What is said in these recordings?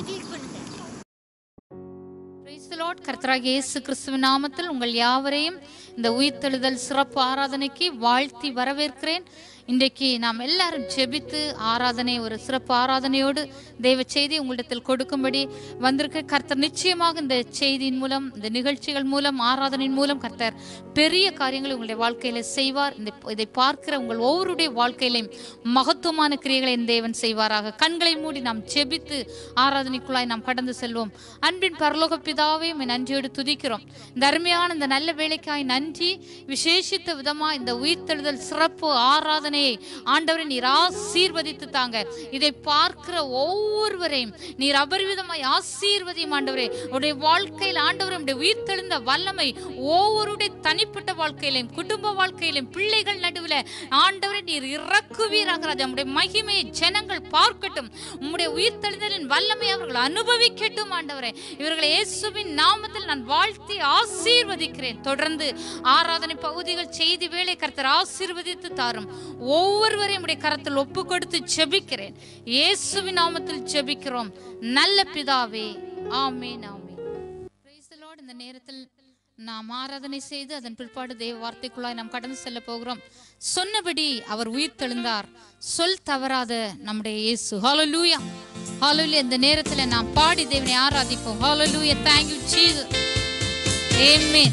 Click பண்ணுங்க Praise the Lord. கர்த்தராகிய இயேசு கிறிஸ்துவின் நாமத்தில் உங்கள் யாவரையும் இந்த உயிர்த்தெழுதல் சிறப்பு ஆராதனைக்கு வாழ்த்தி வரவேற்கிறேன் இன்றைக்கு நாம் எல்லாரும் ஜெபித்து ஆராதனை ஒரு சிறப்பு ஆராதனையோடு தேவ செய்தி உங்களிடத்தில் கொடுக்கும்படி வந்திருக்க கர்த்தர் நிச்சயமாக இந்த செய்தியின் மூலம் இந்த நிகழ்ச்சிகள் மூலம் ஆராதனையின் மூலம் கர்த்தர் பெரிய காரியங்களை உங்களுடைய வாழ்க்கையில செய்வார் இந்த இதை பார்க்கிற உங்கள் ஒவ்வொருடைய வாழ்க்கையிலையும் மகத்துவமான கிரியைகளை இந்த தேவன் செய்வாராக கண்களை மூடி நாம் ஜெபித்து ஆராதனைக்குள்ளாய் நாம் கடந்து செல்வோம் அன்பின் பரலோக பிதாவே உம்மை நன்றியோடு துதிக்கிறோம் இந்த அருமையான இந்த நல்ல வேலைக்காய் நன்றி விசேஷித்த விதமா இந்த உயிர்த்தெழுதல் சிறப்பு ஆராதனையை ஆண்டவரை நீர் ஆசீர்வதித்து தாங்க இதை பார்க்கிற ஒவ்வொருவரையும் நீர் அபரிவிதமாய் ஆசீர்வதியும் ஆண்டவரே உடைய வாழ்க்கையில் ஆண்டவர் உடைய உயிர்த்தெழுந்த வல்லமை ஒவ்வொருடைய தனிப்பட்ட வாழ்க்கையிலும் குடும்ப வாழ்க்கையிலும் பிள்ளைகள் நடுவில் ஆண்டவரை நீர் இறக்குவீராக ராஜா உம்முடைய மகிமையை ஜனங்கள் பார்க்கட்டும் உம்முடைய உயிர்த்தெழுதலின் வல்லமை அவர்கள் அனுபவிக்கட்டும் ஆண்டவரே இவர்களை இயேசுவின் நாமத்தில் நான் வாழ்த்தி ஆசீர்வதிக்கிறேன் தொடர்ந்து ஆராதனை பகுதிகள் செய்தி வேலை கர்த்தர் ஆசீர்வதித்து தாரும் ஒவ்வொருவரையும் உடைய கரத்தில் ஒப்பு கொடுத்து ஜெபிக்கிறேன் இயேசுவின் நாமத்தில் ஜெபிக்கிறோம் நல்ல பிதாவே ஆமென் ஆமென் Praise the Lord. இந்த நேரத்தில் நாம் ஆராதனை செய்து அதன் பிற்பாடு தேவ வார்த்தைக்குள்ளாய் நாம் கடந்து செல்ல போகிறோம் சொன்னபடி அவர் உயிர் தெழுந்தார் சொல் தவறாத நம்முடைய இயேசு ஹalleluya ஹalleluya இந்த நேரத்தில் நாம் பாடி தேவனை ஆராதிப்போம் ஹalleluya thank you jesus amen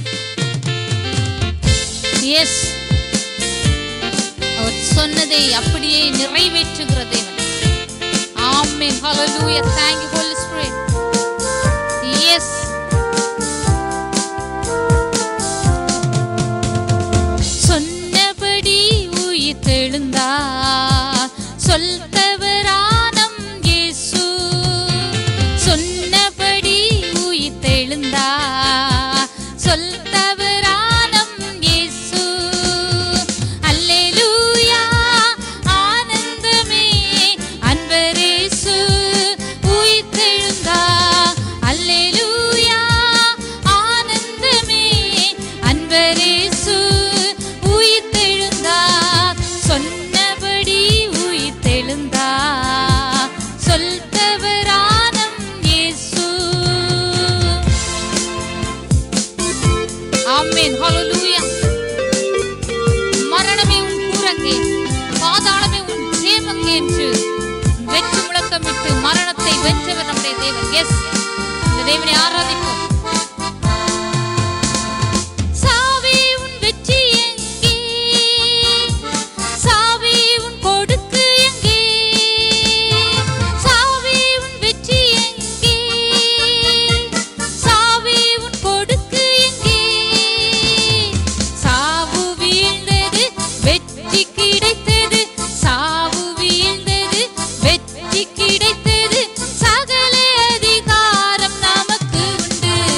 yes அவர் சொன்னதை அப்படியே நிறைவேற்றுகிற தேவன் ஆமென் ஹalleluya thank you holy spirit yes சொன்னபடி உயிர் தெழுந்தார் சொல் தவறானம் இயேசு சொன்னபடி உயிர் தெழுந்தார் சொல் தவறானம் இயேசு அல்லேலூயா ஆனந்தமே அன்பரேசு உயிர் தெழுந்தார் அல்லேலூயா ஆனந்தமே அன்பரேசு உயிர் தெழுந்தார் சொன்னபடி உயிர் தெழுந்தார் சொல் தவறானம் இயேசு ஆமென் ஹalleluya மரணமே உன் கூரங்கே பாதாளமே உன் ஜெயமங்கே என்று வெற்றி முழக்கமிட்டு மரணத்தை வென்றவர் நம்முடைய தேவன் எஸ் இந்த தேவனை ஆராதிப்போம் சாவே உன் வெற்றி எங்கே சாவே உன் கொடுக்கு எங்கே சாவே உன் வெற்றி எங்கே சாவே உன் கொடுக்கு எங்கே சாவு வீழ்ந்தது வெற்றி கிடைத்தது சாவு வீழ்ந்தது வெற்றி கிடைத்தது சகல அதிகாரம் நமக்கு உண்டு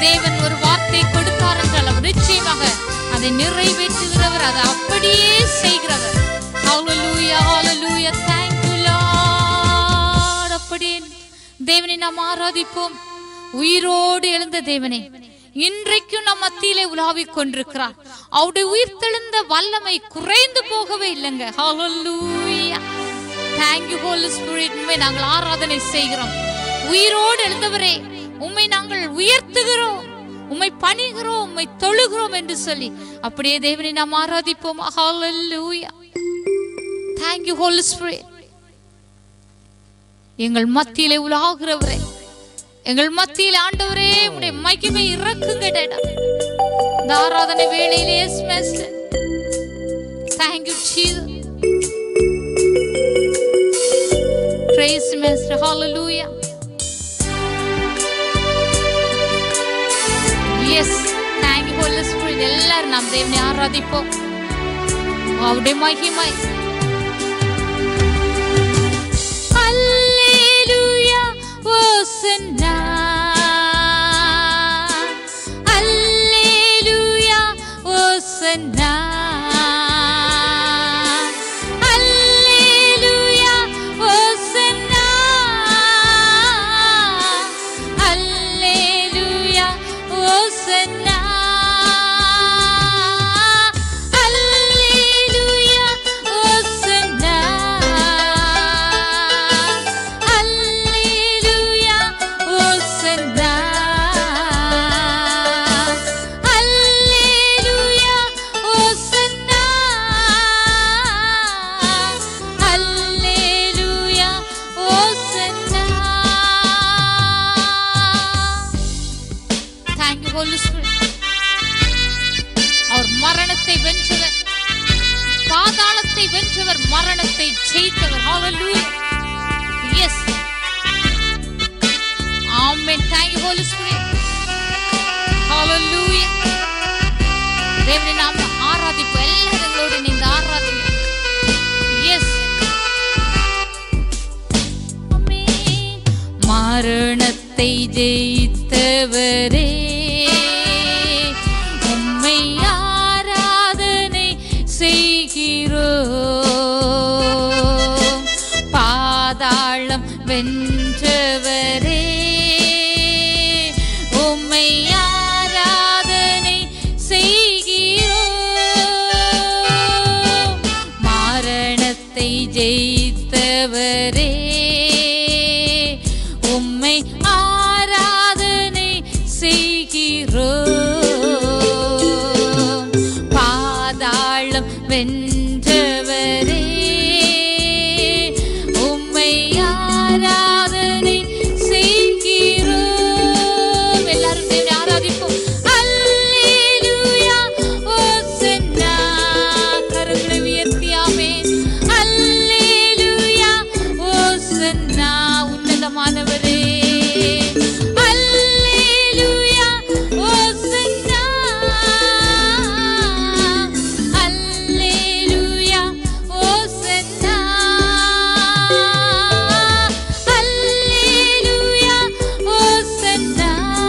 தேவன் ஒரு வார்த்தை கொடுத்தார் என்றால் அவர் நிச்சயமாக அதை நிறைவேற்றுகிறவர் அதை அப்படியே செய்கிறவர் ஹalleluya hallelujah thank you lord அப்படியே தேவனை நாம் ஆராதிப்போம் உயிரோடு எழுந்த தேவனே இன்றைக்கும் நம் மத்தியிலே உலாவிக் கொண்டிருக்கிறார் அவருடைய உயிர்த்தெழுந்த வல்லமை குறைந்து போகவே இல்லைங்க ஹalleluya thank you holy spirit உம்மை நாங்கள் ஆராதனை செய்கிறோம் உயிரோடு எழுந்தவரே உம்மை நாங்கள் உயர்த்துகிறோம் உம்மை பணிகிறோம் உம்மை தொழுகிறோம் என்று சொல்லி அப்படியே தேவனை நாம் ஆராதிப்போம் ஹalleluya thank you holy spirit எங்கள் மத்தியிலே உலாகிறவரே எங்கள் மத்தியில் ஆண்டவரே உடைய மகிமை இறக்குங்க டேடா இந்த ஆராதனை வேளையிலே yes master thank you jesus praise master hallelujah yes thank you holy spirit எல்லாரும் நாம் தேவனை ஆராதிப்போம் அவருடைய மகிமை Alleluia, Hosanna. Alleluia, Hosanna. Alleluia, Hosanna. Alleluia, Hosanna. Alleluia, Hosanna. Alleluia, Hosanna. Alleluia, Hosanna. Alleluia, Hosanna. Thank you, Holy Spirit. அவர் மரணத்தை வென்றவர் பாதாளத்தை வென்றவர் மரணத்தை ஜெயித்தவர் ஹalleluya yes amen thank you holy spirit hallelujah தேவனை நாம் ஆராதிப்போம் எல்லாரும் எங்களோடு இணைந்து ஆராதிங்க yes மரணத்தை ஜெயித்தவரே உம்மை ஆராதனை செய்கிறோம் பாதாளம் வென்றவரே உம்மை ஆராதனை செய்கிறோம் மரணத்தை ஜெயித்தவரே உம்மை ஆராதனை செய்கிறோம் பாதாளம் வென்றவரே உம்மை ஆராதனை செய்கிறோம் எல்லாரும் தேவனை ஆராதிப்போம் அல்லேலூயா ஓசன்னா கரங்களை உயர்த்தி ஆமென் அல்லேலூயா ஓசன்னா உன்னதமானவரே அல்லேலூயா ஓசன்னா அல்லேலூயா ஓசன்னா அல்லேலூயா ஓசன்னா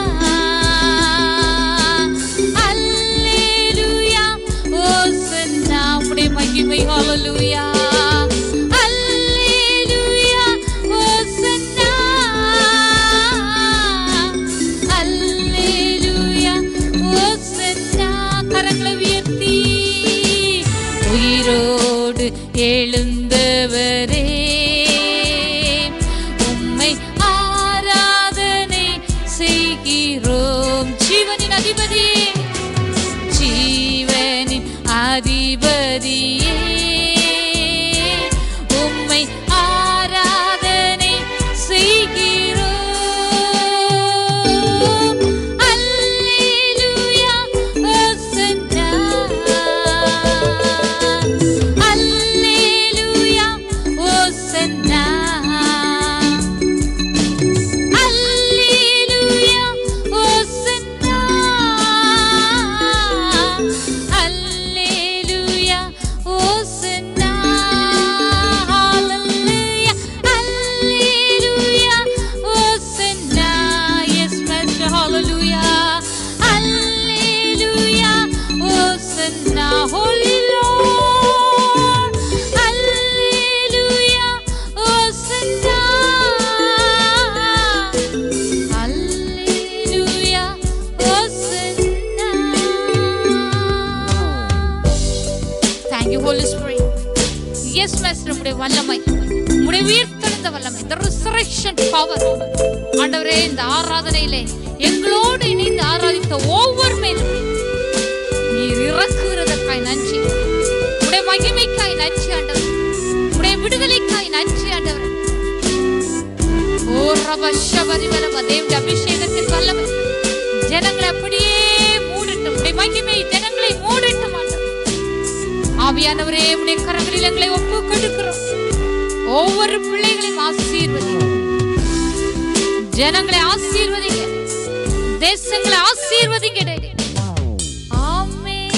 அல்லேலூயா ஓசன்னா உம்முடைய மகிமை ஹalleluya அல்லேலூயா ஓசன்னா அல்லேலூயா ஓசன்னா கரங்களை உயர்த்தி உயிரோடு எழுந்தவரே உம்மை ஆராதனை செய்கிறோம் ஜீவனின் அதிபதியே ஜீவனின் அதிபதியே உம்மை ஆராதனை செய்கிறோம் அல்லேலூயா ஹோசன்னா அல்லேலூயா எஸ் மாஸ்டர் உடைய வல்லமை உடைய உயிர்த்தெழுந்த வல்லமை the resurrection power ஆண்டவரே இந்த ஆராதனையிலே எங்களோடு இணைந்து ஆராதித்த ஒவ்வொரு மேலும் நீர் இறக்குகிறதற்காய் நன்றி உடைய மகிமைக்காய் நன்றி ஆண்டவர் உடைய விடுதலைக்காய் நன்றி ஆண்டவர் ஓ ரப ஷபரி வலம தேவனுடைய அபிஷேகத்தின் வல்லமை ஜனங்களை அப்படியே மூடட்டும் உடைய மகிமை ஜனங்களை மூடட்டும் ஆண்டவர் ஆவியானவரே உடைய கரங்களில் எங்களை ஒப்பு கொடுக்கிறோம் ஒவ்வொரு பிள்ளைகளையும் ஆசீர்வதி ஜனங்களை ஆசீர்வதிங்க தேசங்களை ஆசீர்வதிங்க daddy. Amen.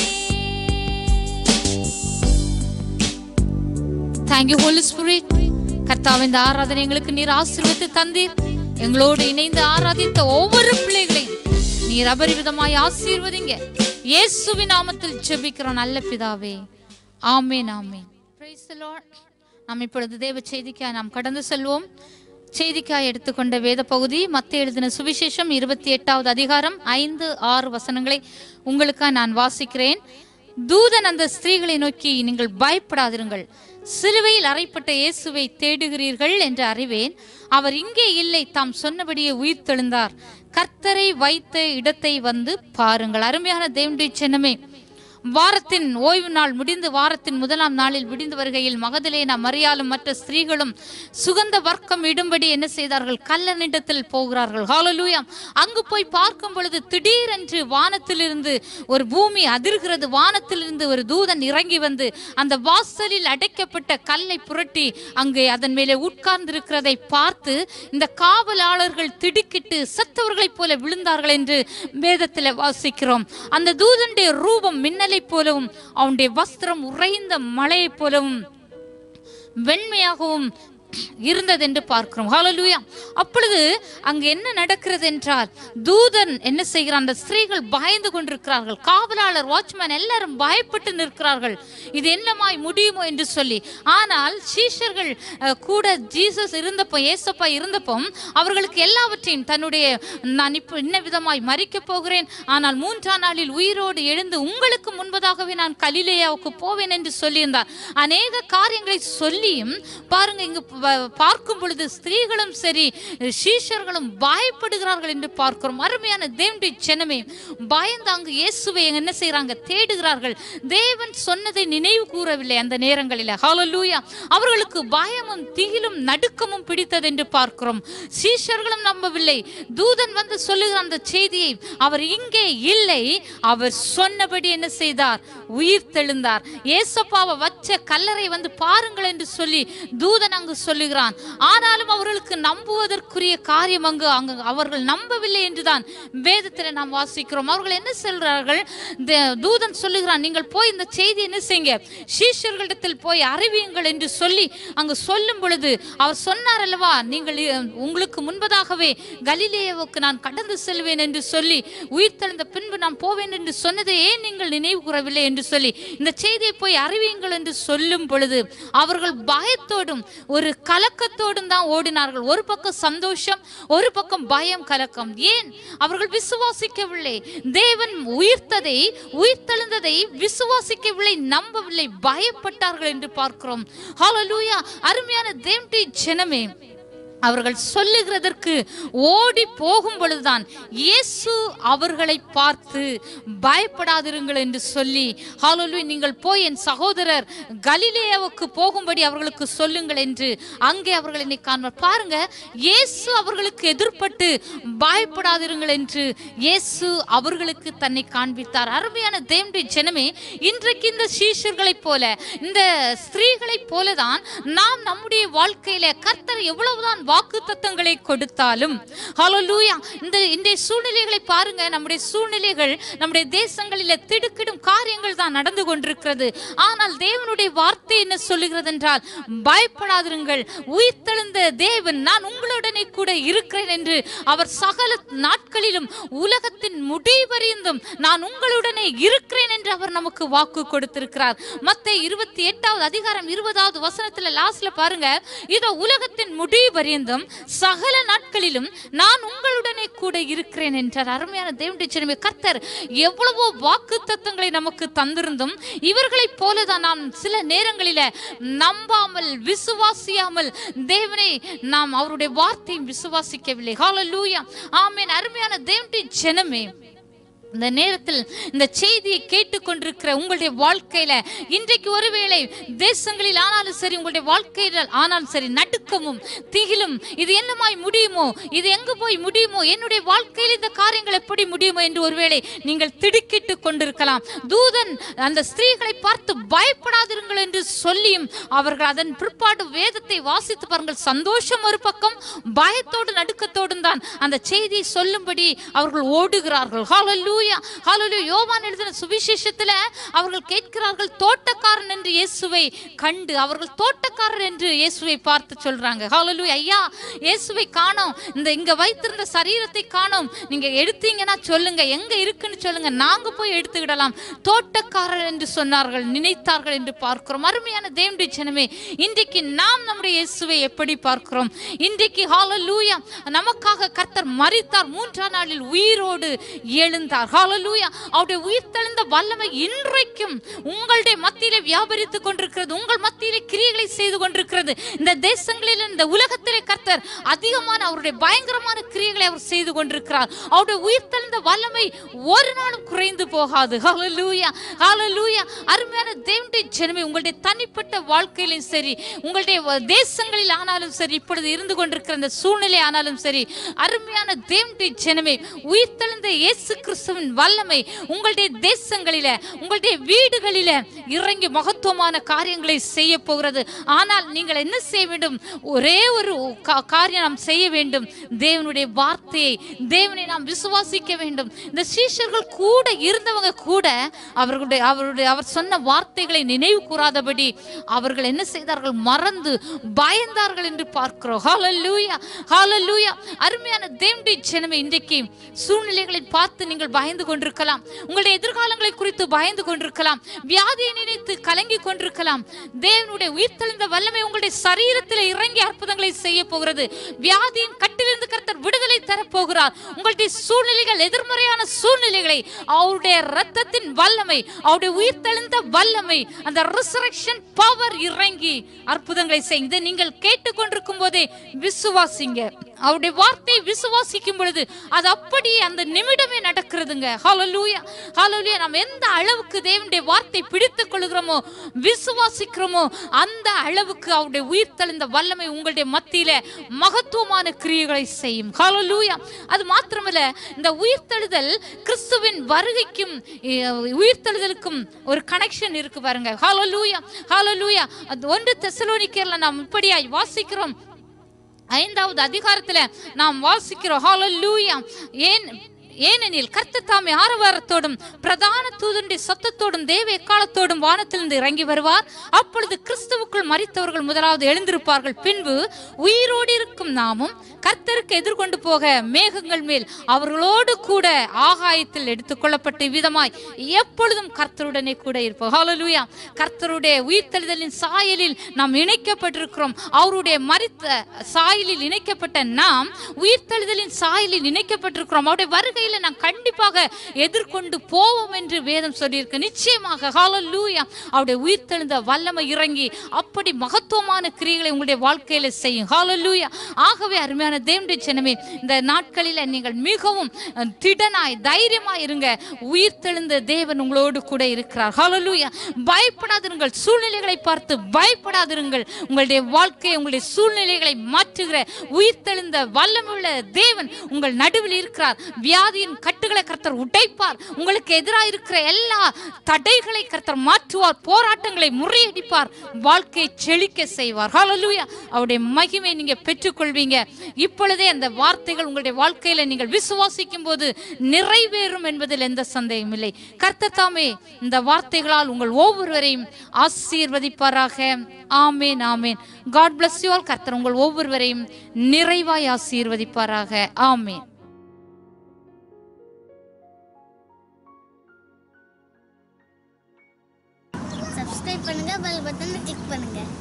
Thank you, Holy Spirit. கர்த்தாவே இந்த ஆராதனை எங்களுக்கு நீர் ஆசீர்வதித்து தந்தீர் எங்களோடு இணைந்து ஆராதித்த ஒவ்வொரு பிள்ளைகளையும் நீர் அபரிவிதமாய் ஆசீர்வதிங்க இயேசுவின் நாமத்தில் ஜெபிக்கிறோம் நல்ல பிதாவே ஆமென் ஆமென் Praise the Lord. நாம் இப்பொழுது தேவ செய்திக்காய் நாம் கடந்து செல்வோம் செய்திக்காய் எடுத்துக்கொண்ட வேத பகுதி மத்த எழுதின சுவிசேஷம் இருபத்தி எட்டாவது அதிகாரம் ஐந்து ஆறு வசனங்களை உங்களுக்காக நான் வாசிக்கிறேன் தூதன் அந்த ஸ்திரீகளை நோக்கி நீங்கள் பயப்படாதிருங்கள் சிலுவையில் அறைப்பட்ட இயேசுவை தேடுகிறீர்கள் என்று அறிவேன் அவர் இங்கே இல்லை தாம் சொன்னபடியே உயிர் தெழுந்தார் கர்த்தரை வைத்த இடத்தை வந்து பாருங்கள் அருமையான தேவனுடைய சின்னமே வாரத்தின் ஓய்வு நாள் முடிந்து வாரத்தின் முதலாம் நாளில் விடிந்து வருகையில் மகதலேனா மரியாலும் மற்ற ஸ்திரீகளும் சுகந்த வர்க்கம் இடும்படி என்ன செய்தார்கள் கல்லனிடத்தில் போகிறார்கள் ஹalleluya அங்கு போய் பார்க்கும் பொழுது திடீரென்று வானத்திலிருந்து ஒரு பூமி அதிர்கிறது வானத்திலிருந்து ஒரு தூதன் இறங்கி வந்து அந்த வாசலில் அடைக்கப்பட்ட கல்லை புரட்டி அங்கே அதன் மேலே உட்கார்ந்திருக்கிறதை பார்த்து இந்த காவலாளர்கள் திடுக்கிட்டு செத்தவர்களைப் போல விழுந்தார்கள் என்று வேதத்தில் வாசிக்கிறோம் அந்த தூதனுடைய ரூபம் மின்னலைப் போலவும் அவனுடைய வஸ்திரம் உறைந்த மலையைப் போலவும் வெண்மையாகவும் இருந்தது என்று பார்க்கிறோம் ஹalleluya அப்பொழுது அங்கு என்ன நடக்கிறது என்றால் தூதன் என்ன செய்கிறான் அந்த ஸ்திரீகள் பயந்து கொண்டிருக்கிறார்கள் காவலாளர் வாட்ச்மேன் எல்லாரும் பயப்பட்டு நிற்கிறார்கள் இது என்னமாய் முடியுமோ என்று சொல்லி ஆனால் சீஷர்கள் அஹ், கூட ஜீசஸ் இருந்தப்போ ஏசப்பா இருந்தப்போ அவர்களுக்கு எல்லாவற்றையும் தன்னுடைய நான் இப்போ இன்ன விதமாய் மறிக்கப் போகிறேன் ஆனால் மூன்றாம் நாளில் உயிரோடு எழுந்து உங்களுக்கு முன்பதாகவே நான் கலிலேயாவுக்கு போவேன் என்று சொல்லியிருந்தார் அநேக காரியங்களை சொல்லியும் பாருங்க இங்கு ப- பார்க்கும் பொழுது ஸ்திரீகளும் சரி சீஷர்களும் பயப்படுகிறார்கள் என்று பார்க்கிறோம் அருமையான தேவனுடைய ஜனமே பயந்து அங்கு இயேசுவை என்ன செய்றாங்க தேடுகிறார்கள் தேவன் சொன்னதை நினைவு கூறவில்லை அந்த நேரங்களில் ஹalleluya அவர்களுக்கு பயமும் திகிலும் நடுக்கமும் பிடித்தது என்று பார்க்கிறோம் சீஷர்களும் நம்பவில்லை தூதன் வந்து சொல்லுகிற அந்த செய்தியை அவர் இங்கே இல்லை அவர் சொன்னபடி என்ன செய்தார் உயிர் தெழுந்தார் ஏசப்பாவை வச்ச கல்லறை வந்து பாருங்கள் என்று சொல்லி தூதன் அங்கு சொல்லுகிறான் ஆனாலும் அவர்களுக்கு நம்புவதற்குரிய காரியம் அங்கு அங்கு அவர்கள் நம்பவில்லை என்றுதான் வேதத்தில் நாம் வாசிக்கிறோம் அவர்கள் என்ன சொல்றார்கள் இந்த தூதன் சொல்லுகிறான் நீங்கள் போய் இந்த செய்தி என்ன செய்யுங்க சீஷர்களிடத்தில் போய் அறிவியுங்கள் என்று சொல்லி அங்கு சொல்லும் பொழுது அவர் சொன்னார் அல்லவா நீங்கள் அஹ், உங்களுக்கு முன்பதாகவே கலிலேயாவுக்கு நான் கடந்து செல்வேன் என்று சொல்லி உயிர் தெழுந்த பின்பு நான் போவேன் என்று சொன்னதை ஏன் நீங்கள் நினைவு கூறவில்லை என்று சொல்லி இந்த செய்தியை போய் அறிவியுங்கள் என்று சொல்லும் பொழுது அவர்கள் பயத்தோடும் ஒரு கலக்கத்தோடும் தான் ஓடினார்கள் ஒரு பக்கம் சந்தோஷம் ஒரு பக்கம் பயம் கலக்கம் ஏன் அவர்கள் விசுவாசிக்கவில்லை தேவன் உயிர்த்ததை உயிர்த்தெழுந்ததை விசுவாசிக்கவில்லை நம்பவில்லை பயப்பட்டார்கள் என்று பார்க்கிறோம் ஹalleluya அருமையான தேவனுடைய ஜனமே அவர்கள் சொல்லுகிறதற்கு ஓடி போகும் பொழுதுதான் இயேசு அவர்களை பார்த்து பயப்படாதிருங்கள் என்று சொல்லி ஹalleluya நீங்கள் போய் என் சகோதரர் கலிலேயாவுக்கு போகும்படி அவர்களுக்கு சொல்லுங்கள் என்று அங்கே அவர்கள் என்னை காண்பார் பாருங்க இயேசு அவர்களுக்கு எதிர்ப்பட்டு பயப்படாதிருங்கள் என்று இயேசு அவர்களுக்கு தன்னை காண்பித்தார் அருமையான தேவனுடைய ஜனமே இன்றைக்கு இந்த சீஷர்களைப் போல இந்த ஸ்திரீகளைப் போலதான் நாம் நம்முடைய வாழ்க்கையில கர்த்தர் எவ்வளவுதான் வாக்கு தத்தங்களை கொடுத்தாலும் ஹalleluya இந்த இன்றைய சூழ்நிலைகளை பாருங்க நம்முடைய சூழ்நிலைகள் நம்முடைய தேசங்களில திடுக்கிடும் காரியங்கள் தான் நடந்து கொண்டிருக்கிறது ஆனால் தேவனுடைய வார்த்தை என்ன சொல்லுகிறது என்றால் பயப்படாதிருங்கள் உயிர்த்தெழுந்த தேவன் நான் உங்களுடனே கூட இருக்கிறேன் என்று அவர் சகல நாட்களிலும் உலகத்தின் முடிவறிந்தும் நான் உங்களுடனே இருக்கிறேன் என்று அவர் நமக்கு வாக்கு கொடுத்திருக்கிறார் மத்த இருபத்தி எட்டாவது அதிகாரம் இருபது இருபதாவது வசனத்துல லாஸ்ட்ல பாருங்க இதோ உலகத்தின் முடிவு பரியந்தம் சகல நாட்களிலும் நான் உங்களுடனே கூட இருக்கிறேன் என்றார் அருமையான தேவனுடைய சிறுமை கர்த்தர் எவ்வளவோ வாக்கு தத்தங்களை நமக்கு தந்திருந்தும் இவர்களைப் போலதான் நாம் சில நேரங்களில நம்பாமல் விசுவாசியாமல் தேவனை நாம் அவருடைய வார்த்தையை விசுவாசிக்கவில்லை ஹalleluya ஆமென் அருமையான தேவனுடைய ஜனமே இந்த நேரத்தில் இந்த செய்தியை கேட்டுக்கொண்டிருக்கிற உங்களுடைய வாழ்க்கையில இன்றைக்கு ஒருவேளை தேசங்களில் ஆனாலும் சரி உங்களுடைய வாழ்க்கையில் ஆனாலும் சரி நடுக்கமும் திகிலும் இது என்னமாய் முடியுமோ இது எங்க போய் முடியுமோ என்னுடைய வாழ்க்கையில் இந்த காரியங்கள் எப்படி முடியுமோ என்று ஒருவேளை நீங்கள் திடுக்கிட்டு கொண்டிருக்கலாம் தூதன் அந்த ஸ்திரீகளை பார்த்து பயப்படாதிருங்கள் என்று சொல்லியும் அவர்கள் அதன் பிற்பாடு வேதத்தை வாசித்து பாருங்கள் சந்தோஷம் ஒரு பக்கம் பயத்தோடு நடுக்கத்தோடும் தான் அந்த செய்தியை சொல்லும்படி அவர்கள் ஓடுகிறார்கள் ஹalleluya ஹalleluya யோவான் எழுதின சுவிசேஷத்துல அவர்கள் கேட்கிறார்கள் தோட்டக்காரன் என்று இயேசுவை கண்டு அவர்கள் தோட்டக்காரர் என்று இயேசுவை பார்த்து சொல்றாங்க ஹalleluya ஐயா இயேசுவை காணோம் இந்த இங்க வைத்திருந்த சரீரத்தை காணோம் நீங்க எடுத்தீங்கன்னா சொல்லுங்க எங்க இருக்குன்னு சொல்லுங்க நாங்க போய் எடுத்துக்கிடலாம் தோட்டக்காரர் என்று சொன்னார்கள் நினைத்தார்கள் என்று பார்க்கிறோம் அருமையான தேவனுடைய ஜனமே இன்றைக்கு நாம் நம்முடைய இயேசுவை எப்படி பார்க்கிறோம் இன்றைக்கு ஹalleluya நமக்காக கர்த்தர் மரித்தார் மூன்றாம் நாளில் உயிரோடு எழுந்தார் ஹalleluya அவருடைய உயிர் தெழுந்த வல்லமை இன்றைக்கும் உங்களுடைய மத்தியிலே வியாபரித்துக் கொண்டிருக்கிறது உங்கள் மத்தியிலே கிரியைகளை செய்து கொண்டிருக்கிறது இந்த தேசங்களில் இந்த உலகத்திலே கர்த்தர் அதிகமான அவருடைய பயங்கரமான கிரியைகளை அவர் செய்து கொண்டிருக்கிறார் அவருடைய உயிர் தெழுந்த வல்லமை ஒரு நாளும் குறைந்து போகாது ஹalleluya ஹalleluya அருமையான தேவனுடைய ஜனமே உங்களுடைய தனிப்பட்ட வாழ்க்கையிலும் சரி உங்களுடைய வ- தேசங்களில் ஆனாலும் சரி இப்பொழுது இருந்து கொண்டிருக்கிற இந்த சூழ்நிலை ஆனாலும் சரி அருமையான தேவனுடைய ஜனமே உயிர்த்தெழுந்த இயேசு கிறிஸ்துவின் வல்லமை உங்களுடைய தேசங்களில உங்களுடைய வீடுகளில இறங்கி மகத்துவமான காரியங்களை செய்ய போகிறது ஆனால் நீங்கள் என்ன செய்ய வேண்டும் ஒரே ஒரு கா- காரியம் நாம் செய்ய வேண்டும் தேவனுடைய வார்த்தையை தேவனை நாம் விசுவாசிக்க வேண்டும் இந்த சீஷர்கள் கூட இருந்தவங்க கூட அவர்களுடைய அவருடைய அவர் சொன்ன வார்த்தைகளை நினைவு கூறாதபடி அவர்கள் என்ன செய்தார்கள் மறந்து பயந்தார்கள் என்று பார்க்கிறோம் ஹalleluya ஹalleluya அருமையான தேவனுடைய ஜனமே இன்றைக்கு சூழ்நிலைகளை பார்த்து நீங்கள் பயந்து கொண்டிருக்கலாம் உங்களுடைய எதிர்காலங்களை குறித்து பயந்து கொண்டிருக்கலாம் வியாதியை நினைத்து கலங்கி கொண்டிருக்கலாம் தேவனுடைய உயிர்த்தெழுந்த வல்லமை உங்களுடைய சரீரத்தில் இறங்கி அற்புதங்களை செய்ய போகிறது வியாதியின் கட்டிலிருந்து கர்த்தர் விடுதலை தரப்போகிறார் உங்களுடைய சூழ்நிலைகள் எதிர்மறையான சூழ்நிலைகளை அவருடைய ரத்தத்தின் வல்லமை அவருடைய உயிர்த்தெழுந்த வல்லமை அந்த ரிசரக்ஷன் பவர் இறங்கி அற்புதங்களை செய்து நீங்கள் கேட்டுக்கொண்டிருக்கும் போதே விசுவாசிங்க அவருடைய வார்த்தையை விசுவாசிக்கும் பொழுது அது அப்படியே அந்த நிமிடமே நடக்கிறதுங்க ஹalleluya ஹalleluya நாம் எந்த அளவுக்கு தேவனுடைய வார்த்தை பிடித்துக் கொள்கிறோமோ விசுவாசிக்கிறோமோ அந்த அளவுக்கு அவருடைய உயிர்த்தெழுந்த வல்லமை உங்களுடைய மத்தியில மகத்துவமான கிரியைகளை செய்யும் ஹalleluya அது மாத்திரமல்ல இந்த உயிர்த்தெழுதல் கிறிஸ்துவின் வருகைக்கும் அஹ், உயிர்த்தெழுதலுக்கும் ஒரு கனெக்ஷன் இருக்கு பாருங்க ஹalleluya ஹalleluya அது ஒன்று தெசலோனிக்கேர்ல நாம் இப்படியாய் வாசிக்கிறோம் ஐந்தாவது அதிகாரத்துல நாம் வாசிக்கிறோம் ஹalleluya ஏன் ஏனெனில் கர்த்தர் தாமே ஆரவாரத்தோடும் பிரதான தூதனுடைய சத்தத்தோடும் தேவ எக்காலத்தோடும் வானத்திலிருந்து இறங்கி வருவார் அப்பொழுது கிறிஸ்துவுக்குள் மரித்தவர்கள் முதலாவது எழுந்திருப்பார்கள் பின்பு உயிரோடு இருக்கும் நாமும் கர்த்தருக்கு எதிர்கொண்டு போக மேகங்கள் மேல் அவர்களோடு கூட ஆகாயத்தில் எடுத்துக்கொள்ளப்பட்ட விதமாய் எப்பொழுதும் கர்த்தருடனே கூட இருப்போம் ஹalleluya கர்த்தருடைய உயிர்த்தெழுதலின் சாயலில் நாம் இணைக்கப்பட்டிருக்கிறோம் அவருடைய மரித்த சாயலில் இணைக்கப்பட்ட நாம் உயிர்த்தெழுதலின் சாயலில் இணைக்கப்பட்டிருக்கிறோம் அவருடைய வருகையில நாம் கண்டிப்பாக எதிர்கொண்டு போவோம் என்று வேதம் சொல்லியிருக்கு நிச்சயமாக ஹalleluya அவருடைய உயிர்த்தெழுந்த வல்லமை இறங்கி அப்படி மகத்துவமான கிரியைகளை உங்களுடைய வாழ்க்கையில செய்யும் ஹalleluya ஆகவே அருமையான தேவனுடைய ஜனமே இந்த நாட்களில நீங்கள் மிகவும் அஹ், திடனாய் தைரியமாய் இருங்க உயிர்த்தெழுந்த தேவன் உங்களோடு கூட இருக்கிறார் ஹalleluya பயப்படாதிருங்கள் சூழ்நிலைகளை பார்த்து பயப்படாதிருங்கள் உங்களுடைய வாழ்க்கையை உங்களுடைய சூழ்நிலைகளை மாற்றுகிற உயிர்த்தெழுந்த வல்லமுள்ள தேவன் உங்கள் நடுவில் இருக்கிறார் வியாதியின் கட்டுகளை கர்த்தர் உடைப்பார் உங்களுக்கு எதிராக இருக்கிற எல்லா தடைகளை கர்த்தர் மாற்றுவார் போராட்டங்களை முறியடிப்பார் வாழ்க்கையை செழிக்க செய்வார் ஹalleluya அவருடைய மகிமை நீங்க பெற்றுக்கொள்வீங்க இப்பொழுதே அந்த வார்த்தைகள் உங்களுடைய வாழ்க்கையில நீங்கள் விசுவாசிக்கும் போது நிறைவேறும் என்பதில் எந்த சந்தேகம் இல்லை கர்த்தர் தாமே இந்த வார்த்தைகளால் உங்கள் ஒவ்வொருவரையும் ஆசீர்வதிப்பாராக amen amen God bless you all கர்த்தர் உங்கள் ஒவ்வொருவரையும் நிறைவாய் ஆசீர்வதிப்பாராக ஆமேன் சப்ஸ்கிரைப் பண்ணுங்க பெல் பட்டனை கிளிக் பண்ணுங்க